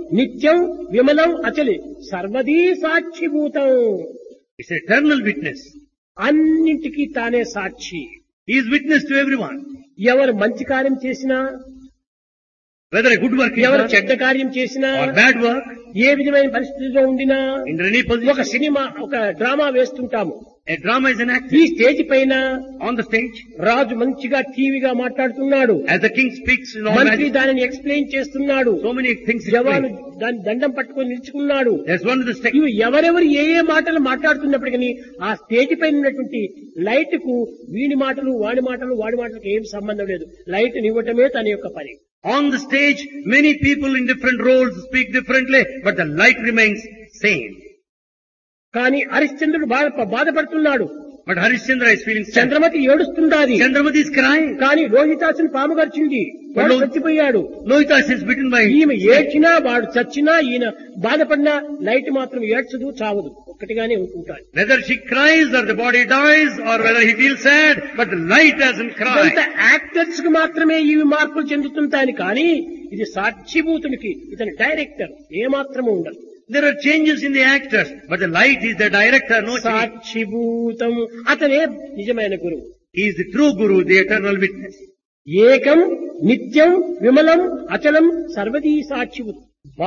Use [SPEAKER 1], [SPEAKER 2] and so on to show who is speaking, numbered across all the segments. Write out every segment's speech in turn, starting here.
[SPEAKER 1] నిత్యం విమలం అచలి సర్వదీ సాక్షిభూతం
[SPEAKER 2] It's eternal witness.
[SPEAKER 1] అన్నింటికీ తానే సాక్షి
[SPEAKER 2] He is witness to everyone.
[SPEAKER 1] ఎవరు మంచి కార్యం చేసినా
[SPEAKER 2] Whether a good work is
[SPEAKER 1] ఎవరు
[SPEAKER 2] done
[SPEAKER 1] చెడ్డ కార్యం చేసినా
[SPEAKER 2] or bad work,
[SPEAKER 1] ఏ విధమైన పరిస్థితిలో ఉండినా
[SPEAKER 2] in any
[SPEAKER 1] ఒక
[SPEAKER 2] position,
[SPEAKER 1] సినిమా ఒక డ్రామా వేస్తుంటాము
[SPEAKER 2] a drama is an
[SPEAKER 1] ఈ
[SPEAKER 2] acting.
[SPEAKER 1] స్టేజ్ పైన
[SPEAKER 2] On the stage,
[SPEAKER 1] రాజు మంచిగా టీవీగా మాట్లాడుతున్నాడు
[SPEAKER 2] as the king speaks in all
[SPEAKER 1] మంత్రి
[SPEAKER 2] magic,
[SPEAKER 1] దానిని ఎక్స్ప్లెయిన్ చేస్తున్నాడు
[SPEAKER 2] so many things
[SPEAKER 1] జవాను
[SPEAKER 2] explained.
[SPEAKER 1] దాని దండం పట్టుకొని నిలుచుకున్నాడు
[SPEAKER 2] There's one with the stick.
[SPEAKER 1] ఇవి ఎవరెవరు ఏ ఏ మాటలు మాట్లాడుతున్నప్పటికీ ఆ స్టేజ్ పైన ఉన్నటువంటి లైట్ కు వీడి మాటలు వాడి మాటలు వాడి మాటలకు ఏం సంబంధం లేదు లైట్ నివ్వటమే తన యొక్క పని
[SPEAKER 2] On the stage, many people in different roles speak differently, but the light remains same.
[SPEAKER 1] కానీ హరిశ్చంద్రుడు బాధ బాధపడుతున్నాడు
[SPEAKER 2] But Harishchandra is feeling sad.
[SPEAKER 1] Chandramati ఏడుస్తుండాది
[SPEAKER 2] Chandramati is crying.
[SPEAKER 1] కానీ రోహితాసుని పాము గరిచింది వాడు
[SPEAKER 2] But-
[SPEAKER 1] చచ్చిపోయాడు
[SPEAKER 2] Lohitas is bitten by
[SPEAKER 1] ఈమె ఏడ్చినా వాడు చచ్చినా ఈయన బాధపడినా లైట్ మాత్రం ఏడ్చదు చావదు ఒక్కటిగానే ఉంటుంటాడు
[SPEAKER 2] Whether she cries or the body dies or whether he feels sad, but the light doesn't
[SPEAKER 1] కొంత
[SPEAKER 2] cry.
[SPEAKER 1] యాక్టర్స్ కు మాత్రమే ఇవి మార్పులు చెందుతుంటాయి కానీ ఇది సాక్షిభూతునికి ఇతని డైరెక్టర్ ఏమాత్రము ఉండదు
[SPEAKER 2] There are changes in the actors, but the light is the director, no change.
[SPEAKER 1] సాక్షిభూతం అతనే నిజమైన గురువు
[SPEAKER 2] He is the true Guru, the eternal witness.
[SPEAKER 1] ఏకం నిత్యం విమలం అచలం సర్వదీ సాక్షిభూతం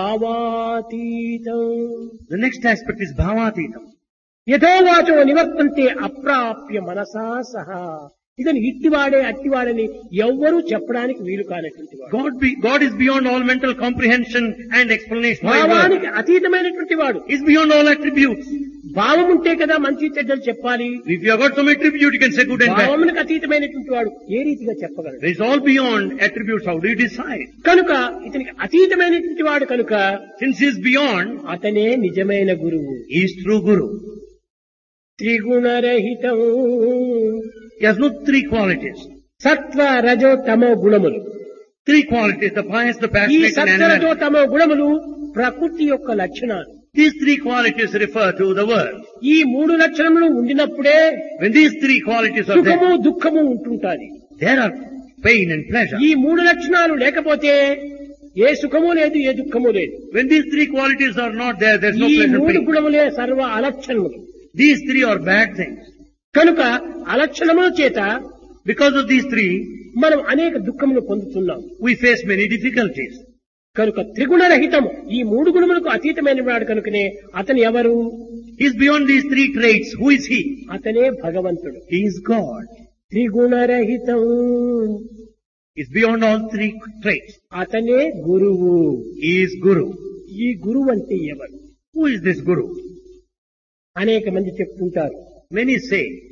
[SPEAKER 1] భావాతీతం
[SPEAKER 2] The next aspect is Bhavatitam.
[SPEAKER 1] యథోవాచో నివర్తంతే అప్రాప్య మనసా సహా ఇతను ఇట్టివాడే అట్టివాడని ఎవ్వరూ చెప్పడానికి వీలు కానటువంటి వాడు
[SPEAKER 2] God, be, God is beyond all mental comprehension and explanation. by word.
[SPEAKER 1] భావానికి అతీతమైనటువంటి వాడు
[SPEAKER 2] Is beyond all attributes.
[SPEAKER 1] భావం ఉంటే కదా మంచి చెడ్డలు చెప్పాలి
[SPEAKER 2] If you have got some attribute, you can say good and bad.
[SPEAKER 1] భావమునికి అతీతమైనటువంటి వాడు ఏ రీతిగా చెప్పగలడు
[SPEAKER 2] There is all beyond attributes. How do you decide?
[SPEAKER 1] కనుక ఇతనికి అతీతమైనటువంటి వాడు కనుక
[SPEAKER 2] Since he is beyond,
[SPEAKER 1] అతనే నిజమైన గురువు
[SPEAKER 2] he is true Guru.
[SPEAKER 1] త్రిగుణరహితం
[SPEAKER 2] He has no three qualities.
[SPEAKER 1] సత్వ రజో తమో గుణములు
[SPEAKER 2] Three qualities, the pious, the
[SPEAKER 1] ఈ
[SPEAKER 2] passionate and
[SPEAKER 1] సత్వ రజో
[SPEAKER 2] animal.
[SPEAKER 1] తమో గుణములు ప్రకృతి యొక్క లక్షణాలు
[SPEAKER 2] These three qualities refer to the world.
[SPEAKER 1] ఈ మూడు లక్షణములు ఉండినప్పుడే
[SPEAKER 2] When these three qualities are
[SPEAKER 1] సుఖము
[SPEAKER 2] there,
[SPEAKER 1] దుఃఖము ఉంటుంటాది
[SPEAKER 2] there are pain and pleasure.
[SPEAKER 1] ఈ మూడు లక్షణాలు లేకపోతే ఏ సుఖము లేదు ఏ దుఃఖము లేదు
[SPEAKER 2] When these three qualities are not there, there's no
[SPEAKER 1] ఈ
[SPEAKER 2] pleasure
[SPEAKER 1] మూడు
[SPEAKER 2] pain.
[SPEAKER 1] గుణములే సర్వ అలక్షణములు
[SPEAKER 2] These three are bad things.
[SPEAKER 1] కనుక అలక్షణముల చేత
[SPEAKER 2] Because of these three,
[SPEAKER 1] మనం అనేక దుఃఖములు పొందుతున్నాం
[SPEAKER 2] we face many difficulties.
[SPEAKER 1] కనుక త్రిగుణరహితం ఈ మూడు గుణములకు అతీతమైన వాడు కనుకనే అతను ఎవరు
[SPEAKER 2] He's beyond these three traits. Who is he?
[SPEAKER 1] అతనే భగవంతుడు
[SPEAKER 2] He is God.
[SPEAKER 1] త్రిగుణరహితం
[SPEAKER 2] He's beyond all three traits.
[SPEAKER 1] అతనే గురువు
[SPEAKER 2] He is Guru.
[SPEAKER 1] ఈ గురువు అంటే ఎవరు
[SPEAKER 2] Who is this Guru?
[SPEAKER 1] అనేక మంది చెప్తుంటారు
[SPEAKER 2] Many say